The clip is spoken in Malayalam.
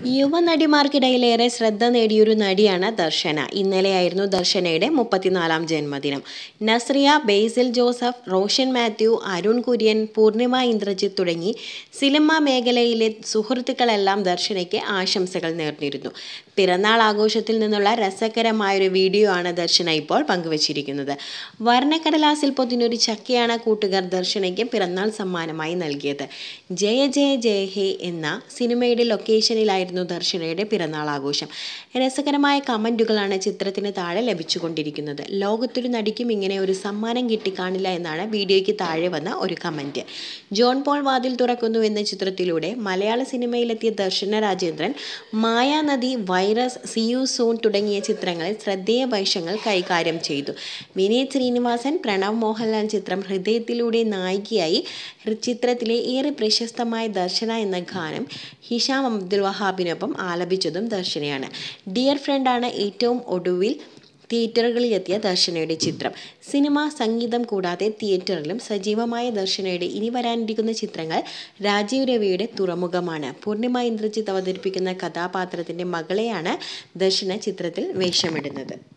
യുവനടിമാർക്കിടയിലേറെ ശ്രദ്ധ നേടിയൊരു നടിയാണ് ദർശന ഇന്നലെയായിരുന്നു ദർശനയുടെ മുപ്പത്തിനാലാം ജന്മദിനം നസ്രിയ ബേസിൽ ജോസഫ് റോഷൻ മാത്യു അരുൺ കുര്യൻ പൂർണിമ ഇന്ദ്രജിത്ത് തുടങ്ങി സിനിമാ മേഖലയിലെ സുഹൃത്തുക്കളെല്ലാം ദർശനയ്ക്ക് ആശംസകൾ നേർന്നിരുന്നു പിറന്നാൾ ആഘോഷത്തിൽ നിന്നുള്ള രസകരമായൊരു വീഡിയോ ആണ് ദർശന ഇപ്പോൾ പങ്കുവച്ചിരിക്കുന്നത് വർണ്ണക്കടലാസിൽ പൊതിഞ്ഞൊരു ചക്കയാണ് കൂട്ടുകാർ ദർശനയ്ക്ക് പിറന്നാൾ സമ്മാനമായി നൽകിയത് ജയ ജയ ജയ ഹേ എന്ന സിനിമയുടെ ലൊക്കേഷനിലായിരുന്നു ദർശനയുടെ പിറന്നാൾ ആഘോഷം രസകരമായ കമൻറ്റുകളാണ് ചിത്രത്തിന് താഴെ ലഭിച്ചുകൊണ്ടിരിക്കുന്നത് ലോകത്തൊരു നടിക്കും ഇങ്ങനെ ഒരു സമ്മാനം കിട്ടിക്കാണില്ല എന്നാണ് വീഡിയോയ്ക്ക് താഴെ വന്ന ഒരു കമൻറ്റ് ജോൺ പോൾ വാതിൽ തുറക്കുന്നു എന്ന ചിത്രത്തിലൂടെ മലയാള സിനിമയിലെത്തിയ ദർശന രാജേന്ദ്രൻ മായാനദി വൈറസ് സിയു സൂൺ തുടങ്ങിയ ചിത്രങ്ങളിൽ ശ്രദ്ധേയ വേഷങ്ങൾ കൈകാര്യം ചെയ്തു വിനീത് ശ്രീനിവാസൻ പ്രണവ് മോഹൻലാൽ ചിത്രം ഹൃദയത്തിലൂടെ നായികയായി ചിത്രത്തിലെ ഏറെ പ്രശസ്തമായ ദർശന എന്ന ഗാനം ഹിഷാം അബ്ദുൽ വഹാബിനൊപ്പം ആലപിച്ചതും ദർശനയാണ് ഡിയർ ഫ്രണ്ടാണ് ഏറ്റവും ഒടുവിൽ തിയേറ്ററുകളിലെത്തിയ ദർശനയുടെ ചിത്രം സിനിമ സംഗീതം കൂടാതെ തിയേറ്ററിലും സജീവമായ ദർശനയുടെ ഇനി വരാനിരിക്കുന്ന ചിത്രങ്ങൾ രാജീവ് രവിയുടെ തുറമുഖമാണ് പൂർണിമ ഇന്ദ്രജിത്ത് അവതരിപ്പിക്കുന്ന കഥാപാത്രത്തിൻ്റെ മകളെയാണ് ദർശന ചിത്രത്തിൽ വേഷമിടുന്നത്